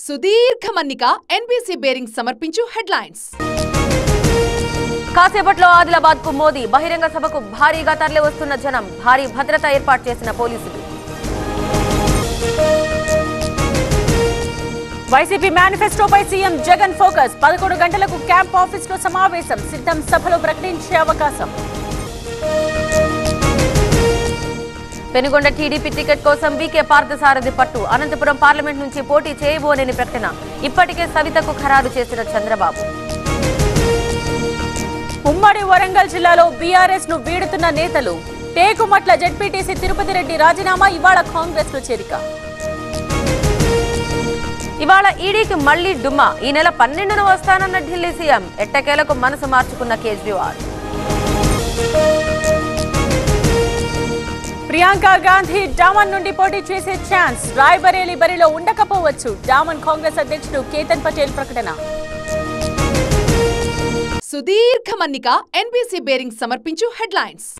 సుదీర్ఘ మన్నిక NBC bearing సమర్పించు హెడ్లైన్స్ కాసేపట్లో ఆదిలాబాద్ కు మోదీ బహిరంగ సభకు భారీగా తరలి వస్తున్న జనం భారీ భద్రత ఏర్పాటు చేసిన పోలీసులు వైసీపీ మేనిఫెస్టోపై సీఎం జగన్ ఫోకస్ పదకొండు గంటలకు క్యాంప్ ఆఫీస్ లో సమావేశం సిద్ధం సభలో ప్రకటించే అవకాశం పెనుగొండ టీడీపీ టికెట్ కోసం వీకే పార్థసారథి పట్టు అనంతపురం పార్లమెంట్ నుంచి పోటీ చేయబోనని ప్రకటన ఇప్పటికే సవితకు ఖరారు చేసిన చంద్రబాబు ఉమ్మడి వరంగల్ జిల్లాలో బీఆర్ఎస్ ను వీడుతున్న నేతలు టేకుమట్ల జెడ్పీటీసీ తిరుపతి రెడ్డి రాజీనామా ఇవాళ కాంగ్రెస్ లో చేరిక ఇవాళ ఈడీకి మళ్లీ డుమ్మా ఈ నెల పన్నెండున వస్తానన్న ఢిల్లీ సీఎం ఎట్టకేలకు మనసు మార్చుకున్న కేజ్రీవాల్ ప్రియాంక గాంధీ డామన్ నుండి పోటీ చేసే ఛాన్స్ రాయ్బరేలీ బరిలో ఉండకపోవచ్చు డామన్ కాంగ్రెస్ అధ్యక్షుడు కేతన్ పటేల్ ప్రకటన సుదీర్ఘ మన్నిక ఎన్బీసీ బేరింగ్ సమర్పించు హెడ్లైన్స్